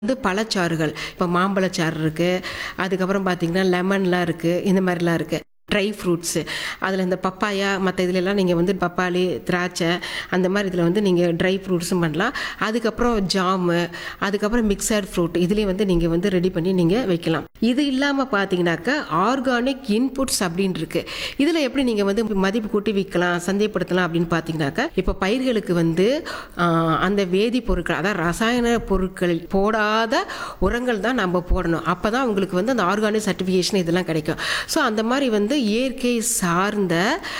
வந்து பழச்சாறுகள் இப்போ மாம்பழச்சாறு இருக்குது அதுக்கப்புறம் பார்த்தீங்கன்னா லெமன்லாம் இருக்குது இந்த மாதிரிலாம் இருக்குது ட்ரை ஃப்ரூட்ஸு அதில் இந்த பப்பாயா மற்ற இதுலலாம் நீங்கள் வந்து பப்பாளி திராட்சை அந்த மாதிரி இதில் வந்து நீங்கள் ட்ரை ஃப்ரூட்ஸும் பண்ணலாம் அதுக்கப்புறம் ஜாமு அதுக்கப்புறம் மிக்சர் ஃப்ரூட் இதுலேயும் வந்து நீங்கள் வந்து ரெடி பண்ணி நீங்கள் வைக்கலாம் இது இல்லாமல் பார்த்தீங்கன்னாக்கா ஆர்கானிக் இன்புட்ஸ் அப்படின்னு இருக்கு இதில் எப்படி நீங்கள் வந்து மதிப்பு கூட்டி விற்கலாம் சந்தைப்படுத்தலாம் அப்படின்னு பார்த்தீங்கன்னாக்கா இப்போ பயிர்களுக்கு வந்து ஆஹ், அந்த வேதிப்பொருட்கள் அதாவது ரசாயன பொருட்கள் போடாத உரங்கள் தான் நம்ம போடணும் அப்போ தான் உங்களுக்கு வந்து அந்த ஆர்கானிக் சர்டிஃபிகேஷன் இதெல்லாம் கிடைக்கும் ஸோ அந்த மாதிரி வந்து இயற்கை சார்ந்த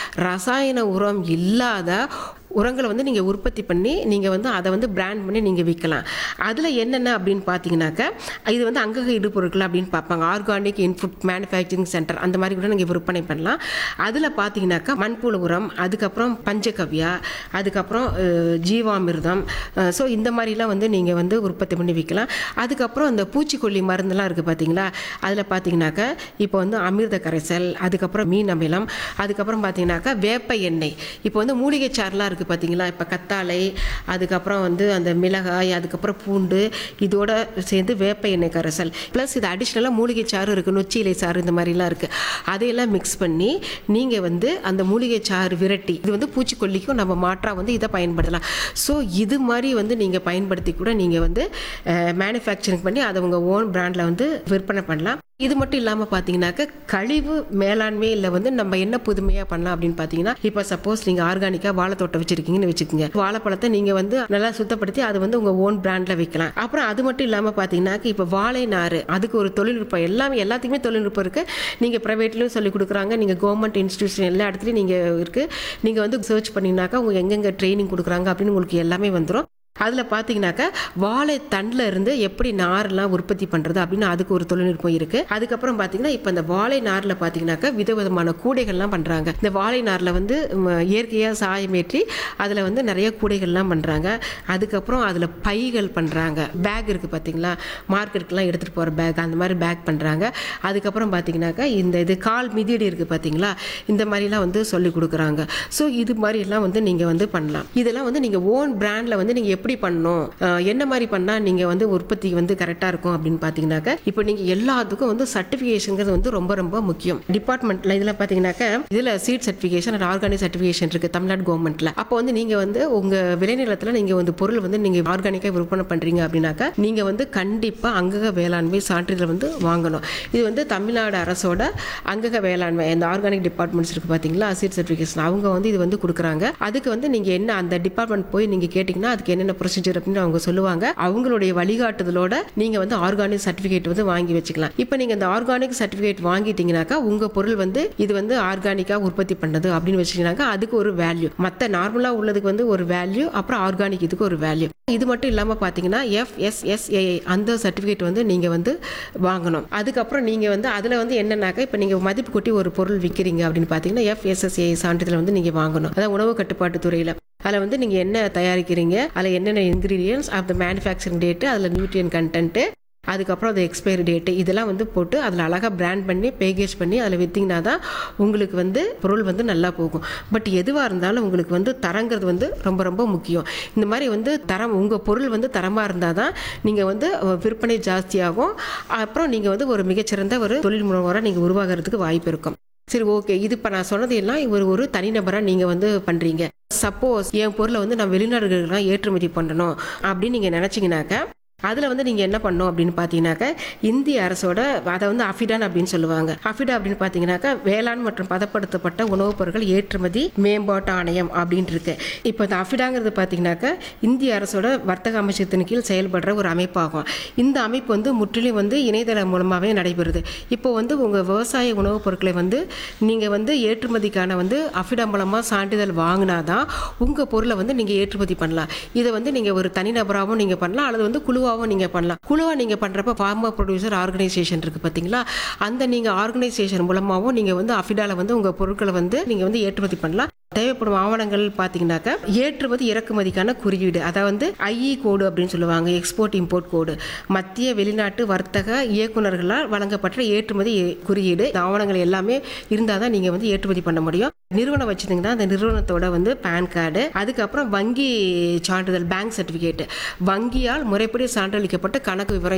ரசாயன உரம் இல்லாத உரங்களை வந்து நீங்கள் உற்பத்தி பண்ணி நீங்கள் வந்து அதை வந்து பிராண்ட் பண்ணி நீங்கள் விற்கலாம் அதில் என்னென்ன அப்படின்னு பார்த்தீங்கன்னாக்கா இது வந்து அங்கக இடுபொருட்கள் அப்படின்னு பார்ப்பாங்க ஆர்கானிக் இன்ஃபுட் மேனுஃபேக்சரிங் சென்டர் அந்த மாதிரி கூட நீங்கள் விற்பனை பண்ணலாம் அதில் பார்த்தீங்கன்னாக்கா மண்புழு உரம் அதுக்கப்புறம் பஞ்சகவ்யா அதுக்கப்புறம் அஹ், ஜீவாமிர்தம் ஸோ இந்த மாதிரிலாம் வந்து நீங்கள் வந்து உற்பத்தி பண்ணி விற்கலாம் அதுக்கப்புறம் இந்த பூச்சிக்கொல்லி மருந்துலாம் இருக்குது பார்த்தீங்களா அதில் பார்த்தீங்கன்னாக்கா இப்போ வந்து அமிர்த கரைசல் அதுக்கப்புறம் மீன் அமிலம் அதுக்கப்புறம் பார்த்தீங்கன்னாக்கா வேப்ப எண்ணெய் இப்போ வந்து மூலிகை சாறுலாம் இருக்குது பார்த்தீங்களா இப்போ கத்தாழை அதுக்கப்புறம் வந்து அந்த மிளகாய் அதுக்கப்புறம் பூண்டு இதோட சேர்ந்து வேப்ப எண்ணெய் கரைசல் ப்ளஸ் இது அடிஷ்னலாக மூலிகை சாறு இருக்குது நொச்சி இலை சாறு இந்த மாதிரிலாம் இருக்குது அதையெல்லாம் மிக்ஸ் பண்ணி நீங்கள் வந்து அந்த மூலிகை சாறு விரட்டி இது வந்து பூச்சிக்கொல்லிக்கும் நம்ம மாற்றாக வந்து இதை பயன்படுத்தலாம் ஸோ இது மாதிரி வந்து நீங்கள் பயன்படுத்தி கூட நீங்கள் வந்து மேனுஃபேக்சரிங் பண்ணி அதை உங்கள் ஓன் பிராண்டில் வந்து விற்பனை பண்ணலாம் இது மட்டும் இல்லாமல் பார்த்தீங்கன்னாக்க கழிவு மேலாண்மையில் வந்து நம்ம என்ன புதுமையாக பண்ணலாம் அப்படின்னு பார்த்தீங்கன்னா இப்போ சப்போஸ் நீங்கள் ஆர்கானிக்காக வாழைத்தோட்டம் வச்சிருக்கீங்கன்னு வச்சுக்கோங்க வாழைப்பழத்தை நீங்கள் வந்து நல்லா சுத்தப்படுத்தி அதை வந்து உங்கள் ஓன் பிராண்டில் வைக்கலாம் அப்புறம் அது மட்டும் இல்லாமல் பார்த்தீங்கன்னாக்க இப்போ வாழை நார் அதுக்கு ஒரு தொழில்நுட்பம் எல்லாமே எல்லாத்துக்குமே தொழில்நுட்பம் இருக்குது நீங்கள் ப்ரைவேட்லேயும் சொல்லி கொடுக்குறாங்க நீங்கள் கவர்மெண்ட் இன்ஸ்டியூஷன் எல்லா இடத்துலையும் நீங்கள் இருக்குது நீங்கள் வந்து சர்ச் பண்ணிங்கனாக்கா உங்கள் எங்கெங்கே ட்ரைனிங் கொடுக்குறாங்க அப்படின்னு உங்களுக்கு எல்லாமே வந்துடும் அதில் பார்த்தீங்கன்னாக்கா வாழை தண்டில் இருந்து எப்படி நார்லாம் உற்பத்தி பண்ணுறது அப்படின்னு அதுக்கு ஒரு தொழில்நுட்பம் இருக்குது அதுக்கப்புறம் பார்த்தீங்கன்னா இப்போ இந்த வாழை நாரில் பார்த்தீங்கன்னாக்கா விதவிதமான கூடைகள்லாம் பண்ணுறாங்க இந்த வாழை நாரில் வந்து இயற்கையாக சாயமேற்றி அதில் வந்து நிறைய கூடைகள்லாம் பண்ணுறாங்க அதுக்கப்புறம் அதில் பைகள் பண்ணுறாங்க பேக் இருக்குது பார்த்தீங்களா மார்க்கெட்டுக்கெலாம் எடுத்துகிட்டு போகிற பேக் அந்த மாதிரி பேக் பண்ணுறாங்க அதுக்கப்புறம் பார்த்தீங்கன்னாக்கா இந்த இது கால் மிதியடி இருக்குது பார்த்தீங்களா இந்த மாதிரிலாம் வந்து சொல்லி கொடுக்குறாங்க ஸோ இது மாதிரிலாம் வந்து நீங்கள் வந்து பண்ணலாம் இதெல்லாம் வந்து நீங்கள் ஓன் பிராண்டில் வந்து நீங்கள் எப்படி பண்ணணும் அஹ் என்ன மாதிரி பண்ணால் நீங்கள் வந்து உற்பத்தி வந்து கரெக்டாக இருக்கும் அப்படின்னு பார்த்தீங்கன்னாக்கா இப்போ நீங்கள் எல்லாத்துக்கும் வந்து சர்டிஃபிகேஷனுங்கிறது வந்து ரொம்ப ரொம்ப முக்கியம் டிபார்ட்மெண்ட்டில் இதில் பார்த்தீங்கன்னாக்கா இதில் seed certification and organic certification இருக்குது தமிழ்நாடு கவர்மெண்ட்டில் அப்போ வந்து நீங்கள் வந்து உங்கள் விளைநிலத்தில் நீங்கள் வந்து பொருள் வந்து நீங்கள் ஆர்கானிக்காக விற்பனை பண்ணுறீங்க அப்படின்னாக்கா நீங்கள் வந்து கண்டிப்பாக அங்கக வேளாண்மை சான்றிதழ் வந்து வாங்கணும் இது வந்து தமிழ்நாடு அரசோட அங்கக வேளாண்மை இந்த ஆர்கானிக் டிபார்ட்மெண்ட்ஸ் இருக்குது பார்த்தீங்களா சீட் சர்டிஃபிகேஷன் அவங்க வந்து இது வந்து கொடுக்குறாங்க அதுக்கு வந்து நீங்கள் என்ன அந்த டிபார்ட்மெண்ட் போய் நீங்கள் கேட்டிங்கன்னா அதுக்கு என்னென்ன ப்ரொசீஜர் அப்படின்னு அவங்க சொல்லுவாங்க அவங்களுடைய வழிகாட்டுதலோட நீங்கள் வந்து ஆர்கானிக் சர்டிஃபிகேட் வந்து வாங்கி வச்சுக்கலாம் இப்போ நீங்கள் இந்த ஆர்கானிக் சர்டிஃபிகேட் வாங்கிட்டீங்கன்னாக்கா உங்கள் பொருள் வந்து இது வந்து ஆர்கானிக்காக உற்பத்தி பண்ணது அப்படின்னு வச்சுக்கினாக்கா அதுக்கு ஒரு வேல்யூ மற்ற நார்மலாக உள்ளதுக்கு வந்து ஒரு வேல்யூ அப்புறம் ஆர்கானிக் இதுக்கு ஒரு வேல்யூ இது மட்டும் இல்லாமல் பார்த்தீங்கன்னா எஃப்எஸ்எஸ்ஏஐ அந்த சர்டிஃபிகேட் வந்து நீங்கள் வந்து வாங்கணும் அதுக்கப்புறம் நீங்கள் வந்து அதில் வந்து என்னன்னாக்கா இப்போ நீங்கள் மதிப்பு கூட்டி ஒரு பொருள் விற்கிறீங்க அப்படின்னு பார்த்தீங்கன்னா எஃப்எஸ்எஸ்ஏஐ சான்றிதழ் வந்து நீங்கள் வாங்கணும் அதான் உணவு கட்டுப்பாட்டு துறையில் அதில் வந்து நீங்கள் என்ன தயாரிக்கிறீங்க அதில் என்னென்ன ingredients of the manufacturing date அதில் நியூட்ரியன் கண்டென்ட்டு அதுக்கப்புறம் அது எக்ஸ்பைரி டேட்டு இதெல்லாம் வந்து போட்டு அதில் அழகாக பிராண்ட் பண்ணி பேக்கேஜ் பண்ணி அதில் விற்றிங்கன்னா தான் உங்களுக்கு வந்து பொருள் வந்து நல்லா போகும் பட் எதுவாக இருந்தாலும் உங்களுக்கு வந்து தரங்கிறது வந்து ரொம்ப ரொம்ப முக்கியம் இந்த மாதிரி வந்து தரம் உங்கள் பொருள் வந்து தரமாக இருந்தால் தான் நீங்கள் வந்து விற்பனை ஜாஸ்தியாகும் அப்புறம் நீங்கள் வந்து ஒரு மிகச்சிறந்த ஒரு தொழில் முனைவராக நீங்கள் உருவாகிறதுக்கு வாய்ப்பு இருக்கும் சரி ஓகே இது இப்போ நான் சொன்னது எல்லாம் ஒரு ஒரு தனிநபராக நீங்கள் வந்து பண்ணுறீங்க சப்போஸ் என் பொருளை வந்து நான் வெளிநாடுகளுக்கெல்லாம் ஏற்றுமதி பண்ணணும் அப்படின்னு நீங்கள் நினச்சிங்கனாக்கா அதில் வந்து நீங்கள் என்ன பண்ணணும் அப்படின்னு பார்த்தீங்கன்னாக்கா இந்திய அரசோட அதை வந்து அஃபிடான் அப்படின்னு சொல்லுவாங்க அஃபிடா அப்படின்னு பார்த்தீங்கன்னாக்கா வேளாண் மற்றும் பதப்படுத்தப்பட்ட உணவுப் பொருட்கள் ஏற்றுமதி மேம்பாட்டு ஆணையம் அப்படின்ட்டு இருக்கு இப்போ இந்த அஃபிடாங்கிறது பார்த்தீங்கன்னாக்கா இந்திய அரசோட வர்த்தக அமைச்சகத்தின் கீழ் செயல்படுற ஒரு அமைப்பாகும் இந்த அமைப்பு வந்து முற்றிலும் வந்து இணையதளம் மூலமாகவே நடைபெறுது இப்போ வந்து உங்கள் விவசாய உணவுப் பொருட்களை வந்து நீங்கள் வந்து ஏற்றுமதிக்கான வந்து அஃபிடா மூலமாக சான்றிதழ் வாங்கினாதான் உங்கள் பொருளை வந்து நீங்கள் ஏற்றுமதி பண்ணலாம் இதை வந்து நீங்கள் ஒரு தனிநபராகவும் நீங்கள் பண்ணலாம் அல்லது வந்து குழுவாகவும் நீங்கள் பண்ணலாம் குழுவாக நீங்கள் பண்ணுறப்ப ஃபார்மர் ப்ரொடியூசர் ஆர்கனைசேஷன் இருக்குது பார்த்தீங்களா அந்த நீங்கள் ஆர்கனைசேஷன் மூலமாகவும் நீங்கள் வந்து அஃபிடாவில் வந்து உங்கள் பொருட்களை வந்து நீங்கள் வந்து ஏற்றுமதி பண்ணலாம் தேவைப்படும் ஆவணங்கள் பார்த்தீங்கன்னாக்கா ஏற்றுமதி இறக்குமதிக்கான குறியீடு அதை வந்து ஐஇ கோடு அப்படின்னு சொல்லுவாங்க எக்ஸ்போர்ட் இம்போர்ட் கோடு மத்திய வெளிநாட்டு வர்த்தக இயக்குநர்களால் வழங்கப்பட்ட ஏற்றுமதி குறியீடு இந்த ஆவணங்கள் எல்லாமே இருந்தால் தான் நீங்கள் வந்து ஏற்றுமதி பண்ண முடியும் நிறுவனம் வச்சிருந்தீங்கன்னா அந்த நிறுவனத்தோட வந்து பேன் கார்டு அதுக்கப்புறம் வங்கி சான்றிதழ் பேங்க் சர்டிஃபிகேட் வங்கியால் முறைப்படி சான்றளிக்கப்பட்ட கணக்கு விவரம்